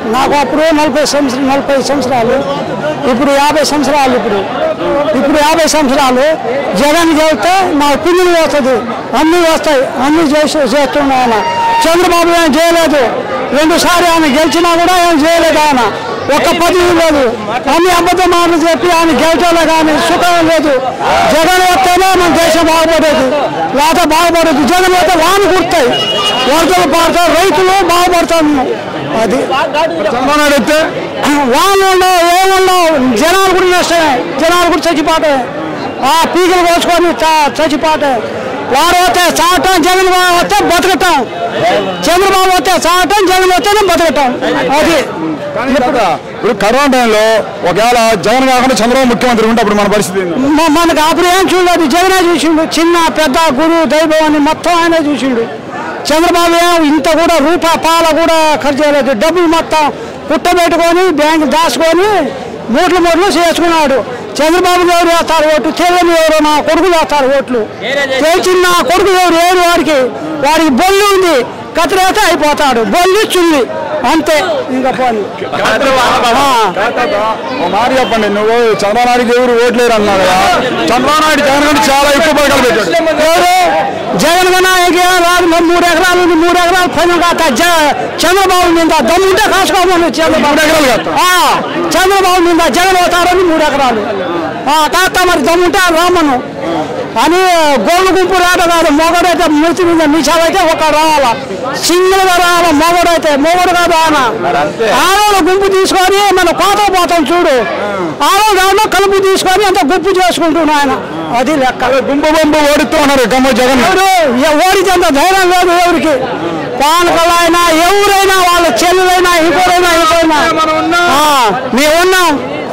నాకు అప్పుడు నలభై సంవత్సరాలు నలభై సంవత్సరాలు ఇప్పుడు యాభై సంవత్సరాలు ఇప్పుడు ఇప్పుడు యాభై సంవత్సరాలు జగన్ చేస్తే నాకు పిల్లలు వస్తుంది అన్నీ వస్తాయి అన్నీ చేసి చేస్తున్నాయి ఆయన చంద్రబాబు ఏం చేయలేదు రెండుసారి ఆయన గెలిచినా కూడా ఏం చేయలేదు ఆయన ఒక్క పదవి లేదు అన్ని అబద్ధ మాటలు చెప్పి ఆయన గెలిచలే కానీ సుఖం లేదు జగన్ వస్తేనే మన దేశం బాగుపడేది లేకపోతే బాగుపడేది జగన్ వస్తే వాని కుడతాయి వరదలు పడతాయి రైతులు బాగుపడతాము అది చంద్రబాబు నాయుడు వస్తే వాళ్ళు ఉండవు ఏముండవు జనాలు కూడా నష్టమే జనాలు కూడా చచ్చిపోతే ఆ పీకలు కోసుకొని చ- చచ్చిపోతే వాడు వస్తే చావటం జగన్ బాబు వస్తే బతకటం చంద్రబాబు వస్తే చావటం జగన్ వస్తేనే బతకటం అది కానీ తాత, ఇప్పుడు కరోనా టైంలో ఒకవేళ జగన్ కాకుండా చంద్రబాబు ముఖ్యమంత్రి ఉంటే అప్పుడు మన పరిస్థితి ఏంది? మ- మనకు అప్పుడు ఏం చూడలేదు జగనే చూసిండు చిన్న పెద్ద గురు దైవం అని మొత్తం ఆయనే చూసిండు చంద్రబాబు ఏం ఇంత కూడా రూపాయి పాల కూడా ఖర్చు చేయలేదు డబ్బులు మొత్తం పుట్టబెట్టుకొని బ్యాంక్ దాచుకొని మూట్లు మూట్లు చేసుకున్నాడు చంద్రబాబు ఎవరు వేస్తారు ఓట్లు తెలియని ఎవరు నా కొడుకు వేస్తారు ఓట్లు తెలిసిన నా కొడుకు ఎవరు ఏడు వాడికి వాడికి బొల్లి ఉంది కత్తిరేస్తే అయిపోతాడు బొల్లి చుల్లి అంతే ఇంకా పోనీ ఆ. తాత, ఓ మాట చెప్పండి నువ్వు చంద్రబాబు నాయుడు ఎవరు ఓట్లేరు అన్నావు కదా చంద్రబాబు నాయుడు జగన్ కంటే చాలా ఎక్కువ పథకాలు పెట్టాడు ఎవరు జగన్ కన్నా ఎగ- రాదు మరి మూడు ఎకరాలు ఉంది మూడు ఎకరాలు పైన కాస్త జ- చంద్రబాబు మీద దమ్ముంటే కాసుకోమని చంద్రబాబు మూడు ఎకరాలు కాస్తా? ఆ, చంద్రబాబు మీద జగన్ అవుతారని మూడు ఎకరాలు ఆ, కాస్త మరి దమ్ముంటే రామను అని గోళ్ళు గుంపు రాట కాదు మొగడైతే మూతి మీద నిషాలైతే ఒక రావాల సింగిల్ గా రావాల మొగడైతే మొగడు కాదు ఆయన ఆడవాళ్ళ గుంపు తీసుకొని మన కోత పోతాం చూడు ఆడవాళ్ళు దాంట్లో కలుపు తీసుకొని అంత గుంపు చేసుకుంటున్నా ఆయన అది లెక్క గుంపు గుంపు ఓడిస్తూ ఉన్నారు గమ్మ జగన్ ఎవరు ఎ- ఓడితే అంత ధైర్యం లేదు ఎవరికి పాలకలు అయినా ఎవరైనా వాళ్ళ చెల్లెలైనా ఇంకోరైనా ఇంకోరైనా ఆ, మేము ఉన్నాం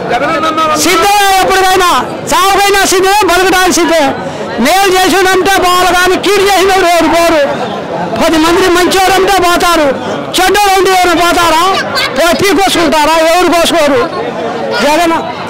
సిద్ధమే ఎప్పటికైనా చావుకైనా సిద్ధమే బతకడానికి సిద్ధమే మేలు చేసినంటే బాగా కానీ కీడు చేసినప్పుడు ఎవరు పోరు పది మంది మంచివారంటే పోతారు చెడ్డోడు ఉంటే ఎవరు పోతారా పోయి పీ కోసుకుంటారా ఎవరు కోసుకోరు జగన్